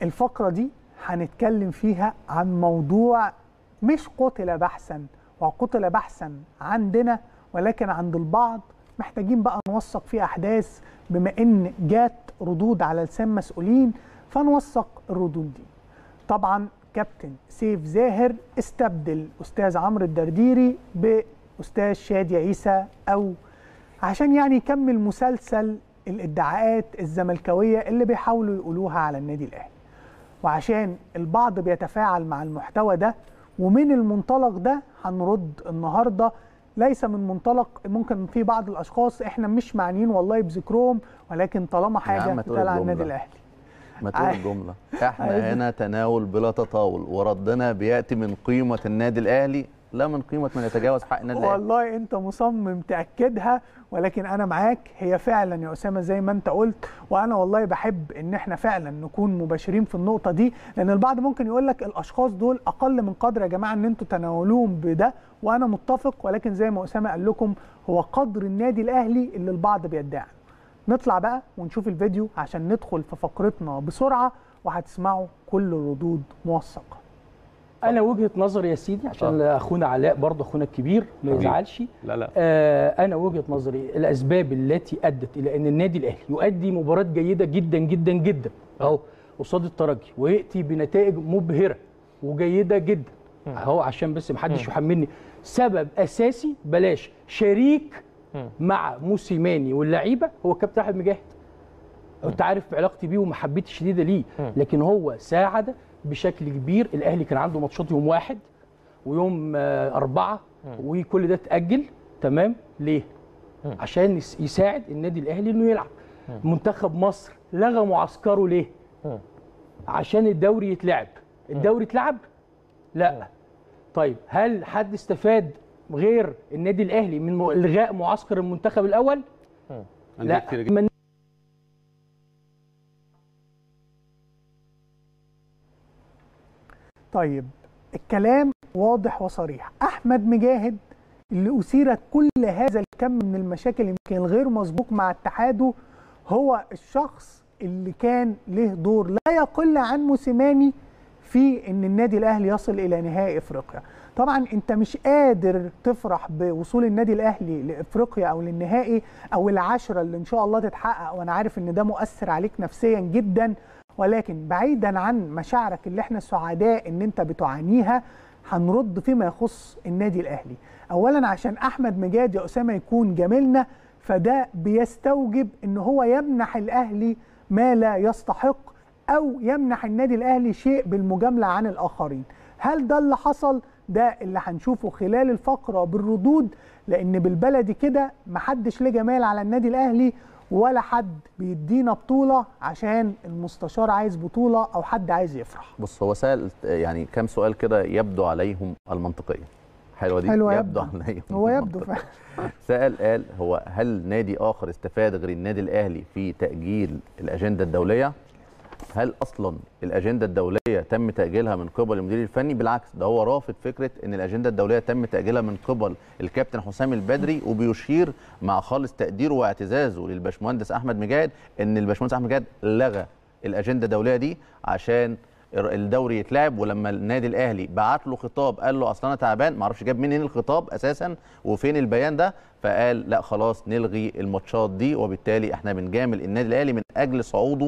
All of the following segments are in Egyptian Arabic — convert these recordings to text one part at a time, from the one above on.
الفقرة دي هنتكلم فيها عن موضوع مش قتل بحثا وقتل بحثا عندنا ولكن عند البعض محتاجين بقى نوثق فيه أحداث بما إن جات ردود على لسان مسؤولين فنوثق الردود دي طبعا كابتن سيف زاهر استبدل أستاذ عمرو الدرديري بأستاذ شادي عيسى أو عشان يعني يكمل مسلسل الادعاءات الزملكاوية اللي بيحاولوا يقولوها على النادي الأهلي وعشان البعض بيتفاعل مع المحتوى ده ومن المنطلق ده هنرد النهارده ليس من منطلق ممكن في بعض الاشخاص احنا مش معنيين والله بذكرهم ولكن طالما يا عم حاجه ما تقول بتتقال عن الجملة. النادي الاهلي ما تقول عايز- الجمله احنا عايز- هنا تناول بلا تطاول وردنا بياتي من قيمه النادي الاهلي لا من قيمه من يتجاوز حق النادي الاهلي والله انت مصمم تاكدها ولكن انا معاك هي فعلا يا اسامه زي ما انت قلت وانا والله بحب ان احنا فعلا نكون مباشرين في النقطه دي لان البعض ممكن يقول لك الاشخاص دول اقل من قدر يا جماعه ان انتوا تناولوهم بده وانا متفق ولكن زي ما اسامه قال لكم هو قدر النادي الاهلي اللي البعض بيدعي نطلع بقى ونشوف الفيديو عشان ندخل في فقرتنا بسرعه وهتسمعوا كل الردود موثقه انا وجهه نظري يا سيدي عشان اخونا علاء برضه اخونا الكبير ما حبيبي. يزعلش لا لا آه انا وجهه نظري الاسباب التي ادت الى ان النادي الاهلي يؤدي مباراه جيده جدا جدا جدا اهو قصاد الترجي وياتي بنتائج مبهره وجيده جدا اهو عشان بس ما حدش يحملني سبب اساسي بلاش شريك مع موسيماني واللعيبه هو الكابتن احمد مجاهد انت عارف علاقتي بيه ومحبتي الشديده ليه لكن هو ساعد بشكل كبير الاهلي كان عنده ماتشات يوم واحد ويوم آه، أربعة وكل ده اتأجل تمام ليه؟ عشان يس- يساعد النادي الأهلي إنه يلعب منتخب مصر لغى معسكره ليه؟ عشان الدوري يتلعب الدوري اتلعب؟ لا طيب هل حد استفاد غير النادي الأهلي من م- إلغاء معسكر المنتخب الأول؟ أندية كتير جدا. من طيب الكلام واضح وصريح احمد مجاهد اللي اثيرت كل هذا الكم من المشاكل يمكن الغير مسبوق مع اتحاده هو الشخص اللي كان له دور لا يقل عن موسيماني في ان النادي الاهلي يصل الى نهائي افريقيا طبعا انت مش قادر تفرح بوصول النادي الاهلي لافريقيا او للنهائي او العشره اللي ان شاء الله تتحقق وانا عارف ان ده مؤثر عليك نفسيا جدا ولكن بعيدا عن مشاعرك اللي احنا سعداء ان انت بتعانيها هنرد فيما يخص النادي الاهلي اولا عشان احمد مجاد يا اسامه يكون جميلنا فده بيستوجب ان هو يمنح الاهلي ما لا يستحق او يمنح النادي الاهلي شيء بالمجامله عن الاخرين هل ده اللي حصل ده اللي هنشوفه خلال الفقره بالردود لان بالبلدي كده محدش ليه جمال على النادي الاهلي ولا حد بيدينا بطوله عشان المستشار عايز بطوله او حد عايز يفرح بص هو سال يعني كام سؤال كده يبدو عليهم المنطقيه حلوه دي حلوة يبدو يبدو. عليهم هو يبدو المنطقية. فعلا سأل قال هو هل نادي آخر استفاد غير النادي الأهلي في تأجيل الأجندة الدولية؟ هل أصلا الأجندة الدولية تم تأجيلها من قبل المدير الفني؟ بالعكس ده هو رافض فكرة إن الأجندة الدولية تم تأجيلها من قبل الكابتن حسام البدري وبيشير مع خالص تقديره واعتزازه للباشمهندس أحمد مجاهد إن الباشمهندس أحمد مجاهد لغى الأجندة الدولية دي عشان الدوري يتلعب ولما النادي الاهلي بعت له خطاب قال له اصل انا تعبان ما اعرفش جاب منين الخطاب اساسا وفين البيان ده فقال لا خلاص نلغي الماتشات دي وبالتالي احنا بنجامل النادي الاهلي من اجل صعوده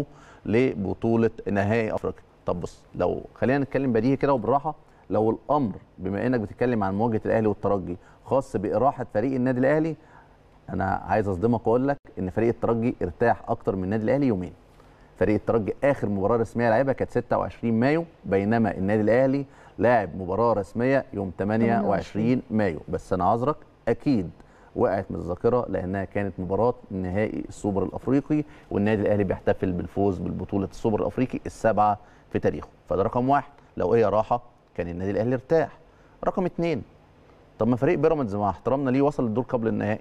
لبطوله نهائي افريقيا طب بص لو خلينا نتكلم بديهي كده وبالراحه لو الامر بما انك بتتكلم عن مواجهه الاهلي والترجي خاص باراحه فريق النادي الاهلي انا عايز اصدمك واقول لك ان فريق الترجي ارتاح اكتر من النادي الاهلي يومين فريق الترجي اخر مباراه رسميه لعبها كانت 26 مايو بينما النادي الاهلي لاعب مباراه رسميه يوم 28 مايو بس انا عذرك اكيد وقعت من الذاكره لانها كانت مباراه نهائي السوبر الافريقي والنادي الاهلي بيحتفل بالفوز بالبطوله السوبر الافريقي السابعه في تاريخه فده رقم واحد لو هي راحه كان النادي الاهلي ارتاح رقم اثنين طب ما فريق بيراميدز مع احترامنا ليه وصل للدور قبل النهائي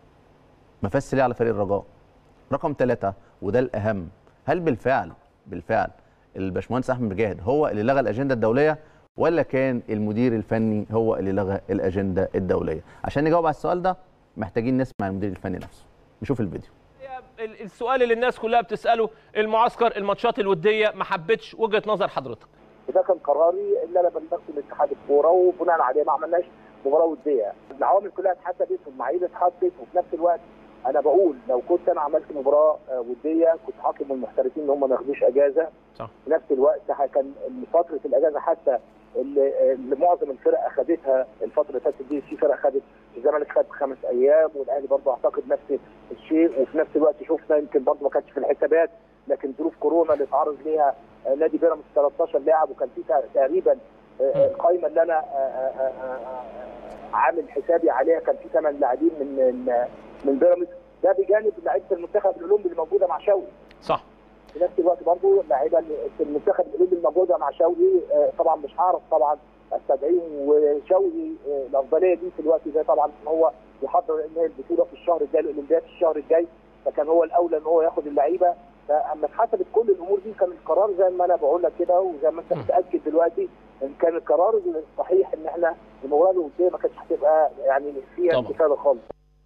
ما فاز ليه على فريق الرجاء رقم ثلاثة وده الأهم هل بالفعل بالفعل الباشمهندس أحمد مجاهد هو اللي لغى الأجندة الدولية ولا كان المدير الفني هو اللي لغى الأجندة الدولية عشان نجاوب على السؤال ده محتاجين نسمع المدير الفني نفسه نشوف الفيديو ال- السؤال اللي الناس كلها بتساله المعسكر الماتشات الوديه ما حبتش وجهه نظر حضرتك وده كان قراري اللي انا بلغته لاتحاد الكوره وبناء عليه ما عملناش مباراه وديه العوامل كلها اتحسبت والمعايير اتحطت وفي نفس الوقت انا بقول لو كنت انا عملت مباراه آه، وديه كنت حاطط المحترفين ان هم ما ياخدوش اجازه صح. في نفس الوقت ح- كان فتره الاجازه حتى اللي, اللي معظم الفرق اخذتها الفتره اللي فاتت دي في فرق خدت الزمالك خد خمس ايام والاهلي برضه اعتقد نفس الشيء وفي نفس الوقت شفنا يمكن برضه ما كانتش في الحسابات لكن ظروف كورونا اللي اتعرض ليها آه، نادي بيراميدز 13 لاعب وكان في تق- تقريبا آه، القائمه اللي انا آه، آه، آه، آه، عامل حسابي عليها كان في ثمان لاعبين من من- من بيراميدز ده بجانب لعيبه المنتخب الاولمبي اللي موجوده مع شوقي صح في نفس الوقت برضه اللعيبه اللي في المنتخب الاولمبي الموجوده مع شوقي آه، طبعا مش هعرف طبعا استدعيهم وشوقي آه، الافضليه دي في الوقت ده طبعا ان هو يحضر ان هي البطوله في الشهر الجاي الاولمبياد في الشهر الجاي فكان هو الاولى ان هو ياخد اللعيبه فاما اتحسبت كل الامور دي كان القرار زي ما انا بقول لك كده وزي ما انت متاكد دلوقتي ان كان القرار الصحيح ان احنا المباراه الوديه ما كانتش هتبقى يعني فيها طبعا. استفاده خالص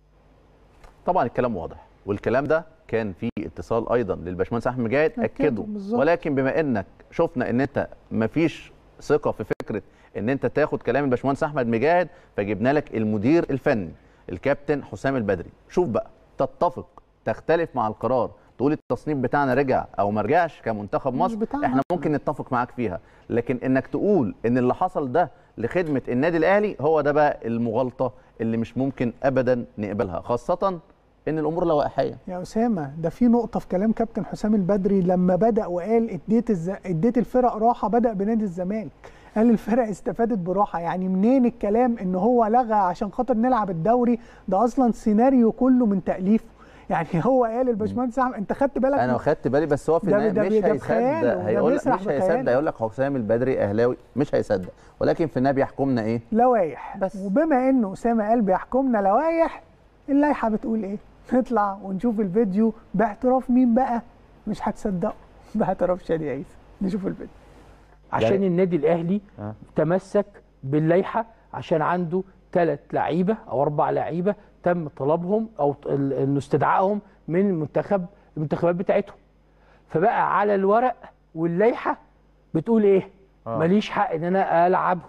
طبعا الكلام واضح والكلام ده كان فيه اتصال ايضا للباشمهندس احمد مجاهد أكده اكده بالظبط. ولكن بما انك شفنا ان انت مفيش ثقه في فكره ان انت تاخد كلام الباشمهندس احمد مجاهد فجبنا لك المدير الفني الكابتن حسام البدري شوف بقى تتفق تختلف مع القرار تقول التصنيف بتاعنا رجع او ما رجعش كمنتخب مش مصر بتاعنا. احنا ممكن نتفق معاك فيها لكن انك تقول ان اللي حصل ده لخدمه النادي الاهلي هو ده بقى المغالطه اللي مش ممكن ابدا نقبلها خاصه ان الامور لوائحيه يا اسامه ده في نقطه في كلام كابتن حسام البدري لما بدا وقال اديت الز... اديت الفرق راحه بدا بنادي الزمالك قال الفرق استفادت براحه يعني منين الكلام ان هو لغى عشان خاطر نلعب الدوري ده اصلا سيناريو كله من تاليفه يعني هو قال الباشمهندس أحمد، انت خدت بالك انا من- خدت بالي بس هو في ده- النهايه ده- مش ده بخياله، هيصدق ده هيقول لك بيسرح مش هيصدق بخياله. هيقول لك حسام البدري اهلاوي مش هيصدق ولكن في النهايه بيحكمنا ايه لوائح بس. وبما انه اسامه قال بيحكمنا لوائح اللائحه بتقول ايه؟ نطلع ونشوف الفيديو باعتراف مين بقى؟ مش هتصدقوا باعتراف شادي عيسى نشوف الفيديو عشان يعني- النادي الاهلي آه. تمسك باللائحه عشان عنده ثلاث لعيبه او اربع لعيبه تم طلبهم او ت- ال- انه استدعائهم من المنتخب المنتخبات بتاعتهم فبقى على الورق واللائحه بتقول ايه آه. ماليش حق ان انا العبهم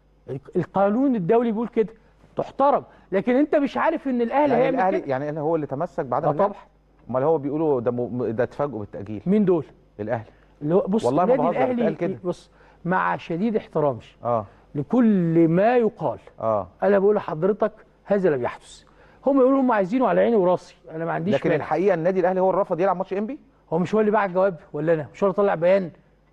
القانون الدولي بيقول كده تحترم لكن انت مش عارف ان الاهلي يعني هيعمل الاهلي كده يعني إن هو اللي تمسك بعد اه اللعب؟ طبعا امال هو بيقولوا ده م... ده اتفاجئوا بالتاجيل مين دول الاهلي اللي هو بص والله ما النادي بهزر، اتقال الاهلي كده. بص مع شديد احترامي اه لكل ما يقال اه انا بقول لحضرتك هذا لم يحدث هم يقولوا هم عايزينه على عيني وراسي انا ما عنديش لكن مانع. الحقيقه النادي الاهلي هو اللي رفض يلعب ماتش انبي هو مش هو اللي باع الجواب ولا انا مش هو اللي طلع بيان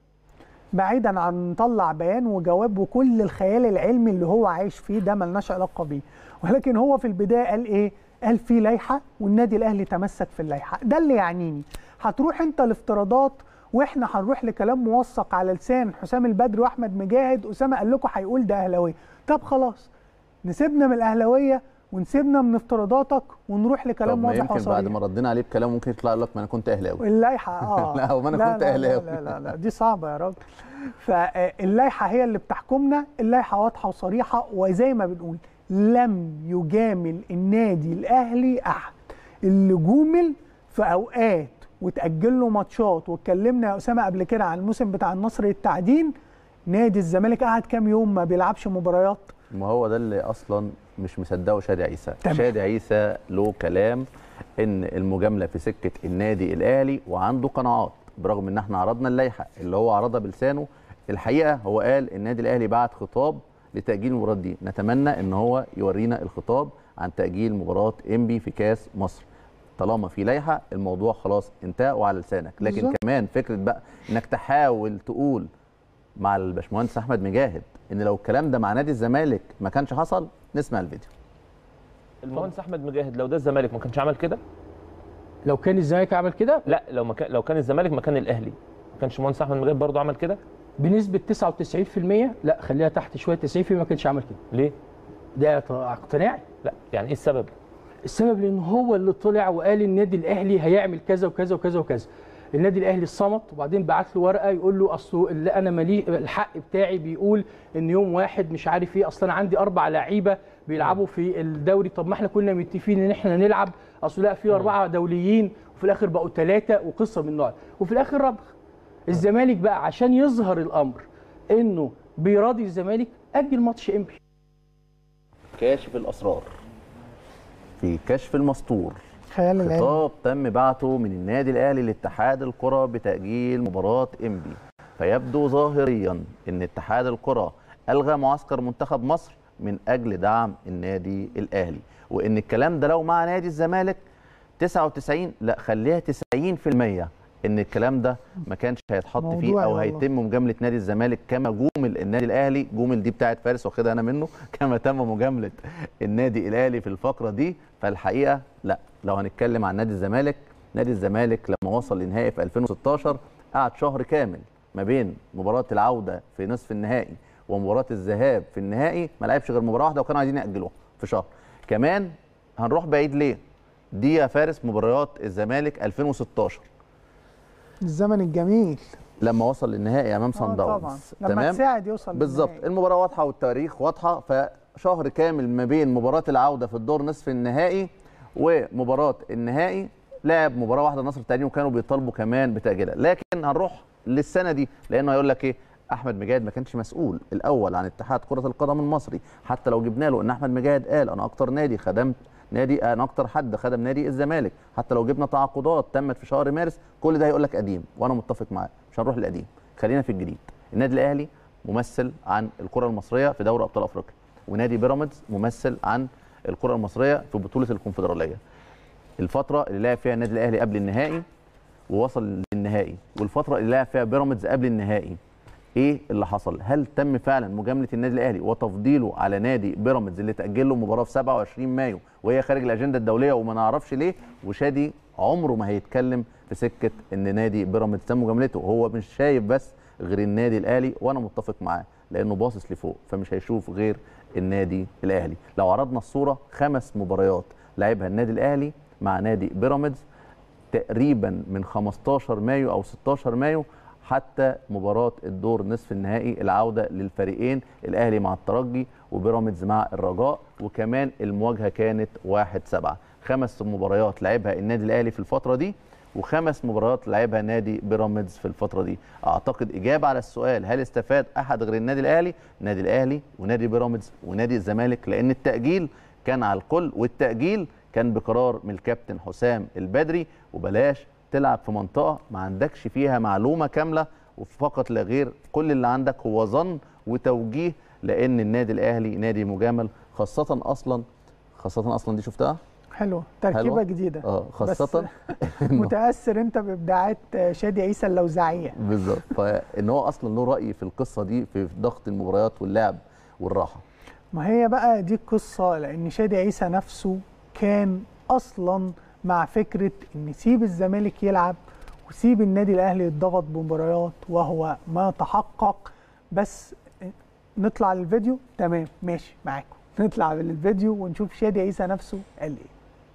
بعيدا عن طلع بيان وجواب وكل الخيال العلمي اللي هو عايش فيه ده ملناش علاقه بيه ولكن هو في البدايه قال ايه قال في لائحه والنادي الاهلي تمسك في اللائحه ده اللي يعنيني هتروح انت لافتراضات واحنا هنروح لكلام موثق على لسان حسام البدري واحمد مجاهد اسامه قال لكم هيقول ده اهلاويه طب خلاص نسيبنا من الاهلاويه ونسيبنا من افتراضاتك ونروح طب لكلام ما واضح يمكن بعد وصريح ما ردينا عليه بكلام ممكن يطلع يقول لك ما انا كنت اهلاوي اللائحه اه لا، هو ما أنا لا كنت لا أهلاوي. لا, لا لا لا دي صعبه يا راجل فاللائحه هي اللي بتحكمنا اللائحه واضحه وصريحه وزي ما بنقول لم يجامل النادي الاهلي احد اللي جومل في اوقات وتاجل له ماتشات واتكلمنا يا اسامه قبل كده عن الموسم بتاع النصر التعدين نادي الزمالك قعد كام يوم ما بيلعبش مباريات ما هو ده اللي اصلا مش مصدقه شادي عيسى تمام. شادي عيسى له كلام ان المجامله في سكه النادي الاهلي وعنده قناعات برغم ان احنا عرضنا اللائحه اللي هو عرضها بلسانه الحقيقه هو قال النادي الاهلي بعت خطاب لتاجيل المباراه دي نتمنى ان هو يورينا الخطاب عن تاجيل مباراه انبي في كاس مصر طالما في لائحه الموضوع خلاص انتهى وعلى لسانك لكن بالظبط. كمان فكره بقى انك تحاول تقول مع الباشمهندس احمد مجاهد ان لو الكلام ده مع نادي الزمالك ما كانش حصل نسمع الفيديو المهندس احمد مجاهد لو ده الزمالك ما كانش عمل كده لو كان الزمالك عمل كده لا لو ما كان لو كان الزمالك مكان الاهلي ما كانش المهندس احمد مجاهد برضه عمل كده بنسبه 99% لا خليها تحت شويه 90% ما كانش عمل كده ليه ده اقتناعي لا يعني ايه السبب السبب لان هو اللي طلع وقال النادي الاهلي هيعمل كذا وكذا وكذا وكذا النادي الاهلي صمت وبعدين بعت له ورقه يقول له اصله اللي انا مالي الحق بتاعي بيقول ان يوم واحد مش عارف ايه اصلا انا عندي اربع لعيبه بيلعبوا في الدوري طب ما احنا كنا متفقين ان احنا نلعب اصل لا في اربعه دوليين وفي الاخر بقوا ثلاثه وقصه من النوع ده. وفي الاخر ربخ الزمالك بقى عشان يظهر الامر انه بيراضي الزمالك اجل ماتش انبي كاشف الاسرار في كشف المستور خيال العلم خطاب تم بعته من النادي الاهلي لاتحاد الكره بتاجيل مباراه انبي فيبدو ظاهريا ان اتحاد الكره الغى معسكر منتخب مصر من اجل دعم النادي الاهلي وان الكلام ده لو مع نادي الزمالك 99 لا خليها 90% ان الكلام ده ما كانش هيتحط فيه موضوعي او والله. هيتم مجامله نادي الزمالك كما جومل النادي الاهلي جومل دي بتاعت فارس واخدها انا منه كما تم مجامله النادي الاهلي في الفقره دي فالحقيقه لا لو هنتكلم عن نادي الزمالك نادي الزمالك لما وصل للنهائي في 2016 قعد شهر كامل ما بين مباراه العوده في نصف النهائي ومباراه الذهاب في النهائي ما لعبش غير مباراه واحده وكانوا عايزين ياجلوها في شهر كمان هنروح بعيد ليه دي يا فارس مباريات الزمالك 2016 الزمن الجميل لما وصل للنهائي امام سان آه طبعا داونز لما تساعد يوصل بالظبط للنهائي. المباراه واضحه والتاريخ واضحه فشهر كامل ما بين مباراه العوده في الدور نصف النهائي ومباراه النهائي لعب مباراه واحده النصر التاني وكانوا بيطالبوا كمان بتاجيلها لكن هنروح للسنه دي لانه هيقول لك ايه احمد مجاهد ما كانش مسؤول الاول عن اتحاد كره القدم المصري حتى لو جبنا له ان احمد مجاهد قال انا اكتر نادي خدمت نادي انا اكتر حد خدم نادي الزمالك حتى لو جبنا تعاقدات تمت في شهر مارس كل ده هيقول لك قديم وانا متفق معاه مش هنروح للقديم خلينا في الجديد النادي الاهلي ممثل عن الكره المصريه في دوري ابطال افريقيا ونادي بيراميدز ممثل عن الكره المصريه في بطوله الكونفدراليه الفتره اللي لعب فيها النادي الاهلي قبل النهائي ووصل للنهائي والفتره اللي لعب فيها بيراميدز قبل النهائي ايه اللي حصل هل تم فعلا مجامله النادي الاهلي وتفضيله على نادي بيراميدز اللي تاجل له مباراه في 27 مايو وهي خارج الاجنده الدوليه وما نعرفش ليه وشادي عمره ما هيتكلم في سكه ان نادي بيراميدز تم مجاملته هو مش شايف بس غير النادي الاهلي وانا متفق معاه لانه باصص لفوق فمش هيشوف غير النادي الاهلي لو عرضنا الصوره خمس مباريات لعبها النادي الاهلي مع نادي بيراميدز تقريبا من 15 مايو او 16 مايو حتى مباراة الدور نصف النهائي العودة للفريقين الأهلي مع الترجي وبيراميدز مع الرجاء وكمان المواجهة كانت 1 7 خمس مباريات لعبها النادي الأهلي في الفترة دي وخمس مباريات لعبها نادي بيراميدز في الفترة دي أعتقد إجابة على السؤال هل استفاد أحد غير النادي الأهلي النادي الأهلي ونادي بيراميدز ونادي الزمالك لأن التأجيل كان على الكل والتأجيل كان بقرار من الكابتن حسام البدري وبلاش تلعب في منطقه ما عندكش فيها معلومه كامله وفقط لا غير كل اللي عندك هو ظن وتوجيه لان النادي الاهلي نادي مجامل خاصه اصلا خاصه اصلا دي شفتها حلوه تركيبه حلوة؟ جديده اه خاصه إنه- متاثر انت بابداعات شادي عيسى اللوزعيه بالظبط فان هو اصلا له راي في القصه دي في ضغط المباريات واللعب والراحه ما هي بقى دي القصه لان شادي عيسى نفسه كان اصلا مع فكره ان سيب الزمالك يلعب وسيب النادي الاهلي يتضغط بمباريات وهو ما تحقق بس نطلع للفيديو تمام ماشي معاكم نطلع للفيديو ونشوف شادي عيسى نفسه قال ايه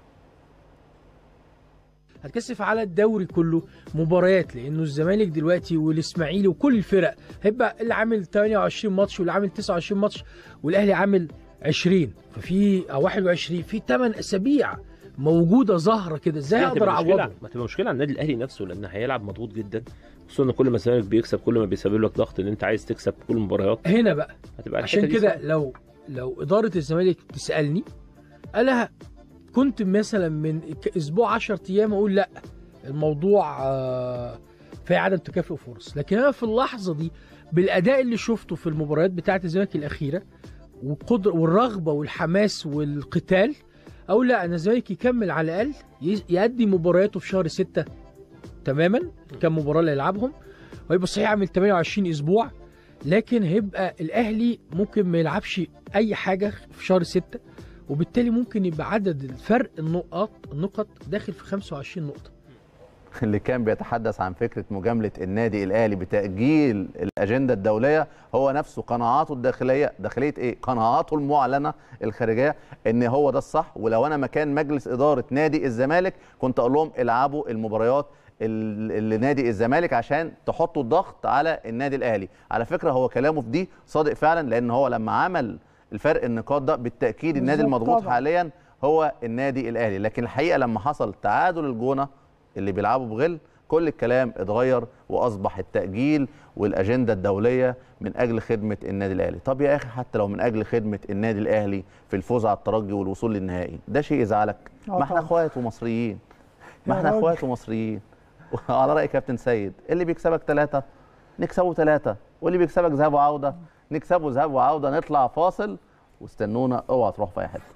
هتكثف على الدوري كله مباريات لانه الزمالك دلوقتي والاسماعيلي وكل الفرق هيبقى اللي عامل 28 ماتش واللي عامل 29 ماتش والاهلي عامل 20 ففي او 21 في 8 اسابيع موجوده ظاهره كده ازاي دي اقدر هتبقى مشكله اعوضها ما تبقى مشكله على النادي الاهلي نفسه لان هيلعب مضغوط جدا خصوصا ان كل ما الزمالك بيكسب كل ما بيسبب لك ضغط ان انت عايز تكسب كل المباريات هنا بقى هتبقى عشان الحتة دي كده صعبة. لو لو اداره الزمالك تسالني انا كنت مثلا من ك- اسبوع 10 ايام اقول لا الموضوع آه، في عدم تكافؤ فرص لكن انا في اللحظه دي بالاداء اللي شفته في المباريات بتاعه الزمالك الاخيره والقدره والرغبه والحماس والقتال اقول لا انا الزمالك يكمل على الاقل ي- يأدي مبارياته في شهر 6 تماما كم مباراه اللي هيلعبهم ويبقى صحيح عامل 28 اسبوع لكن هيبقى الاهلي ممكن ما يلعبش اي حاجه في شهر 6 وبالتالي ممكن يبقى عدد الفرق النقاط النقط داخل في 25 نقطه اللي كان بيتحدث عن فكره مجامله النادي الاهلي بتاجيل الاجنده الدوليه هو نفسه قناعاته الداخليه داخليه ايه قناعاته المعلنه الخارجيه ان هو ده الصح ولو انا مكان مجلس اداره نادي الزمالك كنت اقول لهم العبوا المباريات ال- اللي نادي الزمالك عشان تحطوا الضغط على النادي الاهلي على فكره هو كلامه في دي صادق فعلا لان هو لما عمل الفرق النقاط ده بالتاكيد النادي بالظبط المضغوط طبعاً. حاليا هو النادي الاهلي لكن الحقيقه لما حصل تعادل الجونه اللي بيلعبوا بغل كل الكلام اتغير واصبح التاجيل والاجنده الدوليه من اجل خدمه النادي الاهلي طب يا اخي حتى لو من اجل خدمه النادي الاهلي في الفوز على الترجي والوصول للنهائي ده شيء يزعلك آه ما احنا طبعا. اخوات ومصريين يا ما احنا راجل. اخوات ومصريين على راي كابتن سيد اللي بيكسبك ثلاثه نكسبه ثلاثه واللي بيكسبك ذهاب وعوده نكسبه ذهاب وعوده نطلع فاصل واستنونا اوعى تروح في اي حته